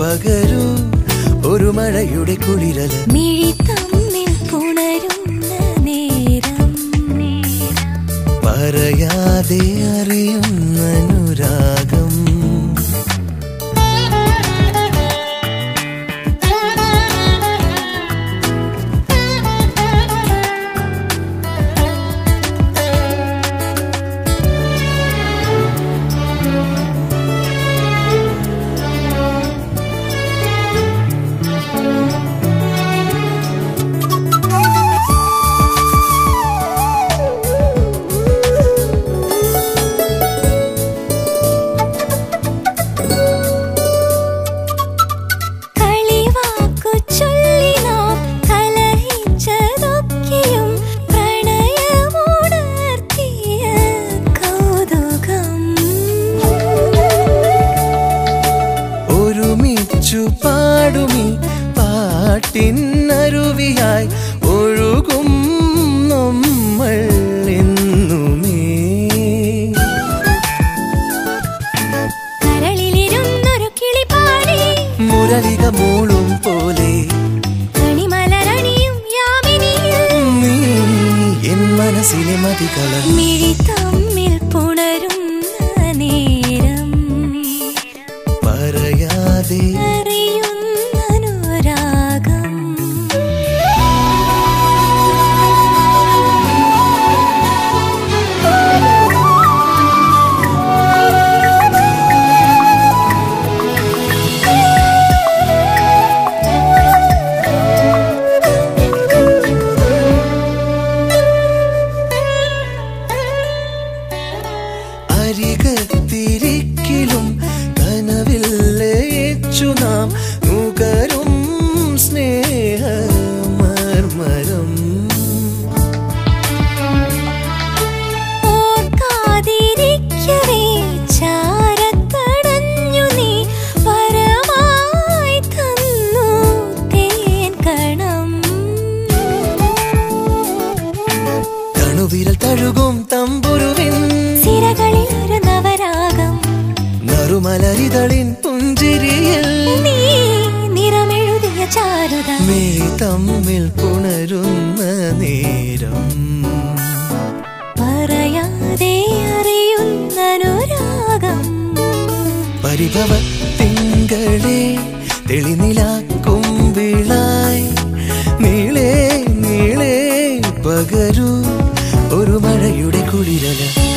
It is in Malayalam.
പകരൂ ഒരു മഴയുടെ കുളിരല മിഴി തമ്മിൽ പുണരുന്ന നേരം പറയാതെ അറിയുന്ന അനുരാഗം കളിവാക്കു ചൊല്ലി നാം കലഹിച്ചതൊക്കെയും പ്രണയമുണർത്തിയ കൗതുകം ഒരുമിച്ചു പാടുമി പാട്ടിനരുവിയായി ഒഴുകും നമ്മൾ എന്നുമേ കരളിലിരുന്നൊരു കിളിപാടി മുരളിക മൂളും പോലെ കണിമലരണിയും യാമിനിയിൽ നീ എൻ മനസ്സിലെ മതികള മിഴി തമ്മിൽ പുണരുന്ന നേരം പറയാതെ അറിയുന്ന അനുരാഗം അരികത്തിരിക്കിലും കനവിൽ ലയിച്ചു നാം നുകരും സ്നേഹമർമരം ഓർക്കാതിരിക്കവേ ചാരത്തടഞ്ഞു നീ പരമായി തന്നു തേൻ കണം കണുവിരൽ തഴുകും തമ്പുരുവിൻ സിരകളിൽ ഒരു നവരാഗം നറുമലരിതളിൻ പുഞ്ചിരിയിൽ നീ നിറമെഴുതിയ ചാരുത മേ തമ്മിൽ പുണരുന്ന നേരം പറയാതെ അറിയുന്ന അനുരാഗം പരിഭവ തിങ്കളെ തെളിനിലാക്കുമ്പിളായി നീളേ നീളേ പകരൂ ഒരു മഴയുടെ കുളിരല